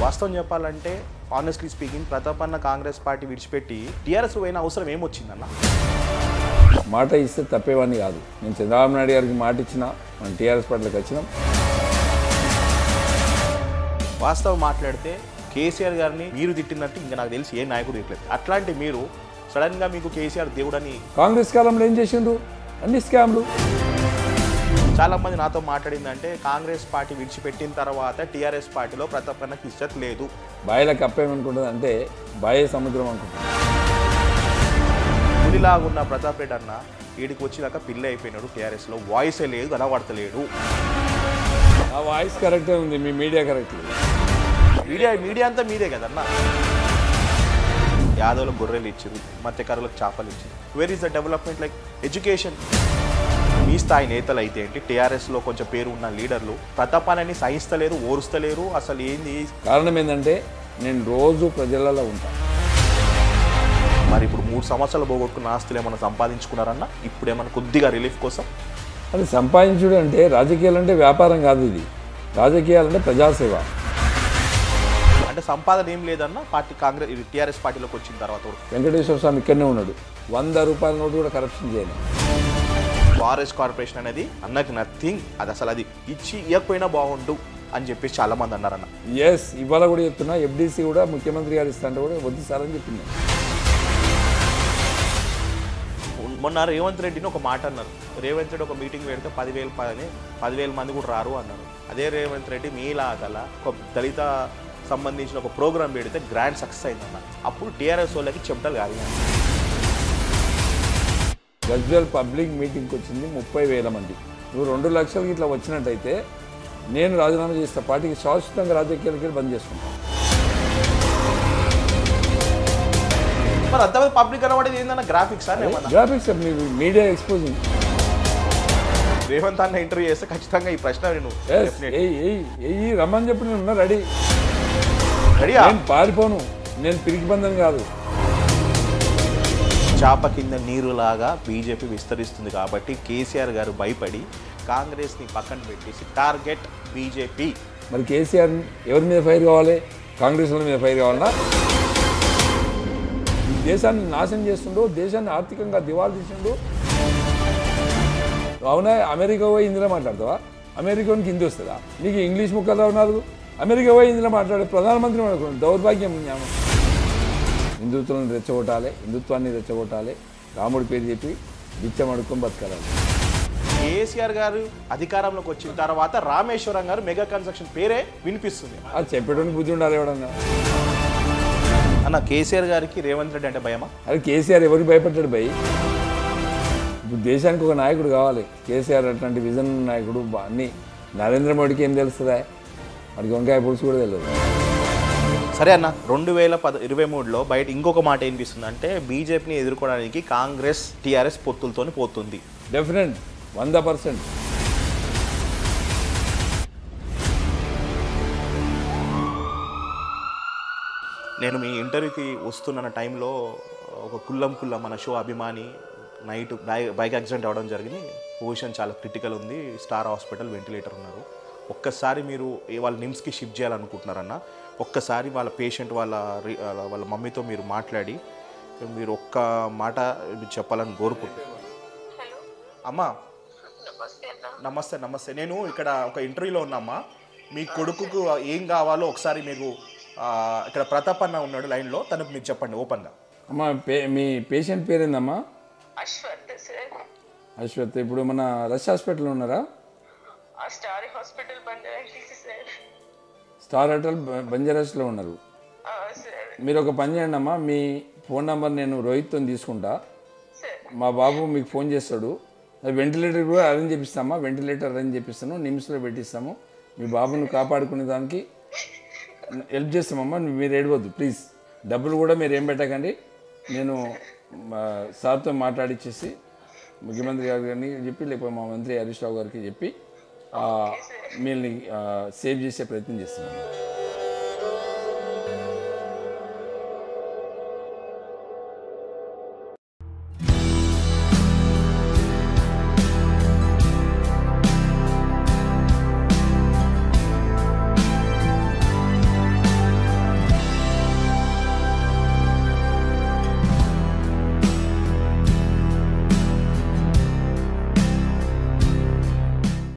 వాస్తవం చెప్పాలంటే honestly speaking ప్రతాపన్న కాంగ్రెస్ పార్టీ విడిచిపెట్టి టీఆర్ఎస్ పోయిన అవసరం ఏమొచ్చిందన్న మాట ఇస్తే తప్పేవాడిని కాదు నేను చంద్రబాబు నాయుడు గారికి మాట ఇచ్చిన మన టీఆర్ఎస్ పార్టీలోకి వచ్చినాం వాస్తవం మాట్లాడితే కేసీఆర్ గారిని మీరు తిట్టినట్టు ఇంకా నాకు తెలిసి ఏ నాయకుడు తిట్టలేదు అట్లాంటి మీరు సడన్గా మీకు కేసీఆర్ దేవుడని కాంగ్రెస్ కాలంలో ఏం చేసిండ్రు అన్ని స్కామ్లు చాలా మంది నాతో మాట్లాడిందంటే కాంగ్రెస్ పార్టీ విడిచిపెట్టిన తర్వాత టీఆర్ఎస్ పార్టీలో ప్రతాపన్నకి ఇష్టత లేదు బాయిలకు అప్పేమనుకుంటుంది అంటే బాయే సముద్రం అనుకుంటుంది పులిలాగా ఉన్న ప్రతాప్ రెడ్డి అన్న వీడికి వచ్చినాక పిల్ల అయిపోయినాడు టీఆర్ఎస్లో వాయిసే లేదు కనబడతలేడు ఆ వాయిస్ కరెక్టే ఉంది మీ మీడియా కరెక్ట్ లేదు మీడియా మీడియా అంతా మీదే కదన్న యాదవులకు గొర్రెలు ఇచ్చారు మత్స్యకారులకు చేపలు ఇచ్చారు where is the development like education మీ స్థాయి నేతలు అయితే ఏంటి టీఆర్ఎస్లో కొంచెం పేరు ఉన్న లీడర్లు ప్రతాపాన్ని సహిస్తలేరు ఓరుస్తలేరు అసలు ఏంది కారణం ఏంటంటే నేను రోజు ప్రజలలో ఉంటాను మరి ఇప్పుడు మూడు సంవత్సరాలు పోగొట్టుకున్న ఆస్తులు ఏమైనా సంపాదించుకున్నారన్న ఇప్పుడు ఏమైనా కొద్దిగా రిలీఫ్ కోసం అది సంపాదించుడు అంటే రాజకీయాలు అంటే వ్యాపారం కాదు ఇది రాజకీయాలు అంటే ప్రజాసేవ అంటే సంపాదన ఏం లేదన్న పార్టీ కాంగ్రెస్ టీఆర్ఎస్ పార్టీలోకి వచ్చిన తర్వాత కూడా. వెంకటేశ్వర స్వామి ఇక్కడనే ఉన్నాడు వంద రూపాయల నోటు కూడా కరప్షన్ చేయలేదు ఫారెస్ట్ కార్పొరేషన్ అనేది అన్నకి నథింగ్ అది అసలు అది ఇచ్చి ఇవ్వకపోయినా బాగుండు అని చెప్పేసి చాలా మంది అన్నారన్న ఎస్ ఇవాళ కూడా చెప్తున్నా ఎఫ్డీసీ కూడా ముఖ్యమంత్రి గారు ఇస్తా అంటే కూడా వద్దు సార్ అని చెప్పింది మొన్న రేవంత్ రెడ్డిని ఒక మాట అన్నారు రేవంత్ రెడ్డి ఒక మీటింగ్ పెడితే పదివేలు పని పదివేల మంది కూడా రారు అన్నారు అదే రేవంత్ రెడ్డి మీలాగల ఒక దళిత సంబంధించిన ఒక ప్రోగ్రామ్ పెడితే గ్రాండ్ సక్సెస్ అయిందన్న అప్పుడు టీఆర్ఎస్ వాళ్ళకి చెమటలు కాదు గజ్వెల్ పబ్లిక్ మీటింగ్కి వచ్చింది ముప్పై వేల మంది నువ్వు రెండు లక్షలకి ఇట్లా వచ్చినట్టయితే నేను రాజీనామా చేస్తా పార్టీకి శాశ్వతంగా రాజకీయాలకి వెళ్ళి బంద్ చేసుకుంటాను మరి అంతమంది పబ్లిక్ కనబడేది ఏందన్న గ్రాఫిక్స్ అని ఏమన్నా గ్రాఫిక్స్ మీ మీడియా ఎక్స్పోజింగ్ రేవంత్ అన్న ఇంటర్వ్యూ చేస్తే ఖచ్చితంగా ఈ ప్రశ్న నేను ఎస్ ఎయ్యి ఎయ్యి ఎయ్యి రమ్మని చెప్పి నేను ఉన్నా రెడీ రెడీయా నేను పారిపోను నేను పిరికి బంధం కాదు చాప కింద నీరులాగా బీజేపీ విస్తరిస్తుంది కాబట్టి కేసీఆర్ గారు భయపడి కాంగ్రెస్ని పక్కన పెట్టేసి టార్గెట్ బీజేపీ మరి కేసీఆర్ ఎవరి మీద ఫైర్ కావాలి కాంగ్రెస్ వాళ్ళ మీద ఫైర్ కావాలన్నా ఈ దేశాన్ని నాశనం చేస్తుండో దేశాన్ని ఆర్థికంగా దివాళ తీసిండు అవునా అమెరికా పోయి హిందీలో మాట్లాడతావా అమెరికానికి హిందీ వస్తుందా నీకు ఇంగ్లీష్ ముక్కలు ఉన్నారు అమెరికా పోయి హిందీలో మాట్లాడే ప్రధానమంత్రి మనకు దౌర్భాగ్యం జ్ఞానం హిందుత్వాన్ని రెచ్చగొట్టాలి హిందుత్వాన్ని రెచ్చగొట్టాలి రాముడి పేరు చెప్పి బిచ్చం అడుక్కొని బతకాలి కేసీఆర్ గారు అధికారంలోకి వచ్చిన తర్వాత రామేశ్వరం గారు మెగా కన్స్ట్రక్షన్ పేరే వినిపిస్తుంది అది చెప్పడానికి బుద్ధి ఉండాలి ఎవడన్నా అన్న కేసీఆర్ గారికి రేవంత్ రెడ్డి అంటే భయమా అది కేసీఆర్ ఎవరికి భయపడ్డాడు భయ్ ఇప్పుడు దేశానికి ఒక నాయకుడు కావాలి కేసీఆర్ అట్లాంటి విజన్ నాయకుడు బా- అన్ని నరేంద్ర మోడీకి ఏం తెలుస్తుందా వాడికి వంకాయ పులుసు కూడా తెలియదు సరే అన్న రెండు వేల పద ఇరవై మూడులో బయట ఇంకొక మాట ఏనిపిస్తుంది అంటే బీజేపీని ఎదుర్కోవడానికి కాంగ్రెస్ టీఆర్ఎస్ పొత్తులతోని పోతుంది డెఫినెట్ వంద పర్సెంట్ నేను మీ ఇంటర్వ్యూకి వస్తున్న టైంలో ఒక కుల్లం కుల్లం మన షో అభిమాని నైట్ బైక్ బైక్ యాక్సిడెంట్ అవ్వడం జరిగింది పొజిషన్ చాలా క్రిటికల్ ఉంది స్టార్ హాస్పిటల్ వెంటిలేటర్ ఉన్నారు ఒక్కసారి మీరు ఏ వాళ్ళ నిమ్స్కి షిఫ్ట్ చేయాలనుకుంటున్నారన్న ఒక్కసారి వాళ్ళ పేషెంట్ వాళ్ళ రి- వాళ్ళ- వాళ్ళ మమ్మీతో మీరు మాట్లాడి మీరు ఒక్క మాట చెప్పాలని కోరుకుంటున్నాను హలో అమ్మా నమస్తే అన్న నమస్తే నమస్తే నేను ఇక్కడ ఒక ఇంటర్వ్యూలో ఉన్నామ్మా మీ కొడుకుకు ఏం కావాలో ఒకసారి మీరు ఆ, ఇక్కడ ప్రతాప్ అన్న ఉన్నాడు లైన్లో తనకు మీరు చెప్పండి ఓపెన్గా అమ్మా పే మీ పేషెంట్ పేరేందమ్మా అశ్వత్ సార్ అశ్వత్ ఇప్పుడు మన రష్ హాస్పిటల్లో ఉన్నారా ఆ స్టార్ హాస్పిటల్ బంద్ అయింది సార్ స్టార్ హోటల్ బ- బంజారాస్లో ఉన్నారు ఆ, సార్ మీరు ఒక పని చేయండి అమ్మా మీ ఫోన్ నెంబర్ నేను రోహిత్తో తీసుకుంటా సార్ మా బాబు మీకు ఫోన్ చేస్తాడు అది వెంటిలేటర్ కూడా అరేంజ్ చేపిస్తామా వెంటిలేటర్ అరేంజ్ చేపిస్తాను నిమ్స్లో పెట్టిస్తాము మీ బాబును కాపాడుకునే దానికి హెల్ప్ చేస్తామమ్మా మీరు ఏడవద్దు ప్లీజ్ డబ్బులు కూడా మీరు ఏం పెట్టకండి నేను మా సార్తో మాట్లాడిచ్చేసి ముఖ్యమంత్రి గారు గారిని చెప్పి లేకపోతే మా మంత్రి హరీష్ రావు గారికి చెప్పి ఆ, మిమ్మల్ని సేవ్ చేసే ప్రయత్నం చేస్తున్నాను